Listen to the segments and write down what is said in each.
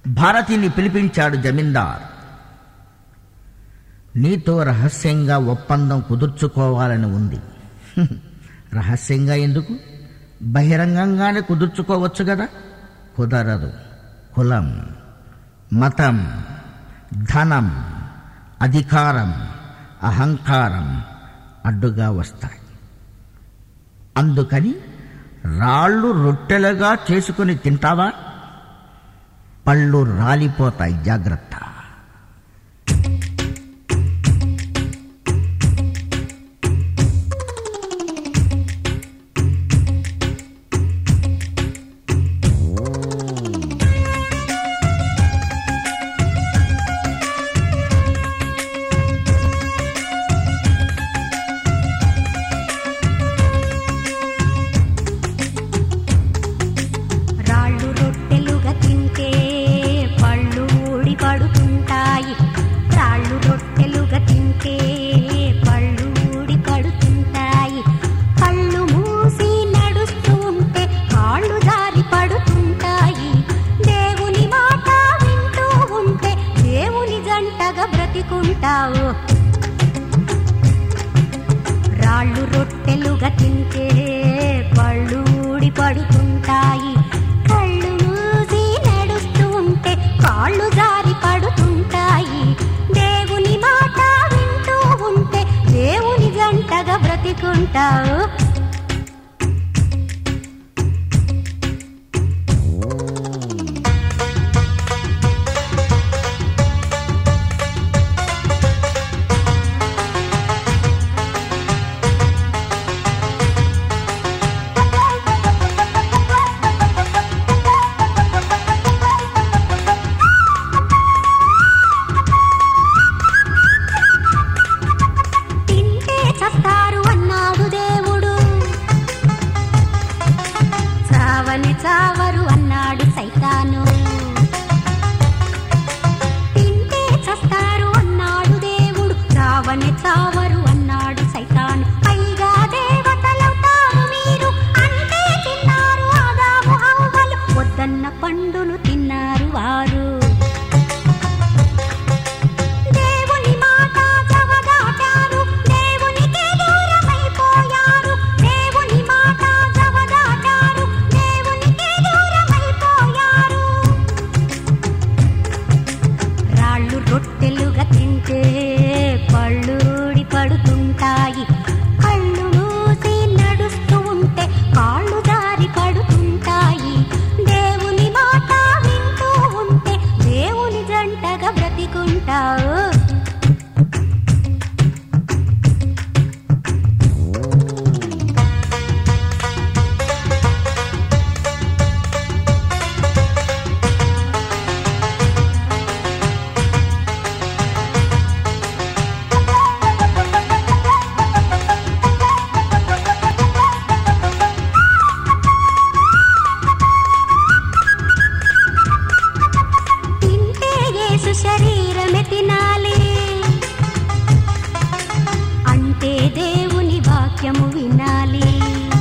భారతిని పిలిపించాడు జమీందార్ నీతో రహస్యంగా ఒప్పందం కుదుర్చుకోవాలని ఉంది హ్మ్. రహస్యంగా ఎందుకు బహిరంగంగానే కుదుర్చుకోవచ్చు కదా కుదరదు కులం మతం ధనం అధికారం అహంకారం అడ్డుగా వస్తాయి అందుకని రాళ్ళు రొట్టెలుగా చేసుకుని తింటావా పళ్ళు రాలిపోతాయి జాగ్రత్త రాళ్ళు రొట్టెలుగా తింటే పళ్ళు ఊడి పడుతుంటాయి రాళ్ళు రొట్టెలుగా తింటే పళ్ళు ఊడి పడుతుంటాయి కళ్ళు మూసి నడుస్తూ ఉంటే కాళ్ళు జారి పడుతుంటాయి దేవుని మాట వింటూ ఉంటే దేవుని జంటగా బ్రతికుంటావు రాళ్ళు రొట్టెలుగా తింటే పళ్ళు ఊడి పడుతుంటాయి కళ్ళు మూసి నడుస్తూ ఉంటే కాళ్ళు జారి పడుతుంటాయి దేవుని మాట వింటూ ఉంటే దేవుని జంటగా బ్రతికుంటావు తింటే చస్తారు అన్నాడు దేవుడు చావని చావరు అన్నాడు సైతాను తింటే చస్తారు అన్నాడు దేవుడు చావని చావరు అన్నాడు సైతాను పైగా దేవతలవుతారు మీరు అంటే తిన్నారు ఆదాము హవ్వలు వద్దన్న పండును తిన్నారు వారు దేవుని మాట జవదాటారు దేవునికి దూరమైపోయారు దేవుని మాట జవదాటారు దేవునికి దూరమైపోయారు రాళ్ళు రొట్టెలుగా తింటే పళ్ళూడి పడుతుంటాయి కళ్ళు మూసి నడుస్తూ ఉంటే కాళ్ళు దారి పడుతుంటాయి దేవుని మాట వింటూ ఉంటే దేవుని జంటగా బ్రతికుంటావు తింటే యేసు శరీరమే తినాలి అంటే దేవుని వాక్యము వినాలి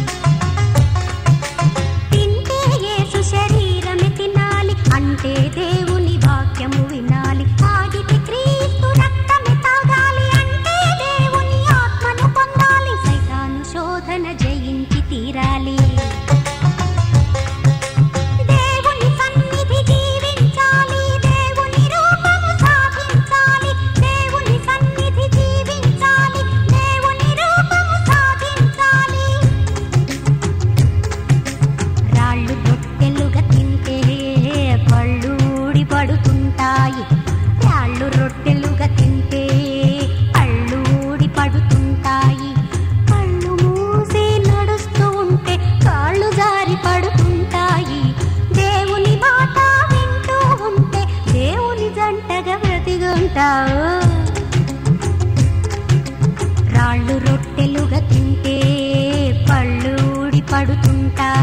తింటే యేసు శరీరమే తినాలి అంటే దేవుని వాక్యము వినాలి తాగితే క్రీస్తు రక్తమే తాగాలి అంటే దేవుని ఆత్మను పొందాలి సైతాను శోధన జయించి తీరాలి దేవుని సన్నిధి జీవించాలి దేవుని రూపము సాధించాలి దేవుని సన్నిధి జీవించాలి దేవుని రూపము సాధించాలి రాళ్ళు రొట్టెలుగా తింటే పళ్ళు ఊడి పడుతుంటాయి రాళ్ళు రొట్టెలుగా తింటే పళ్ళు ఊడి పడుతుంటాయి కళ్ళు మూసి నడుస్తూ ఉంటే కాళ్ళు జారి పడుతుంటాయి దేవుని మాట వింటూ ఉంటే దేవుని జంటగా బ్రతికుంటావు రాళ్ళు రొట్టెలుగా తింటే పళ్ళు ఊడి పడుతుంటాయి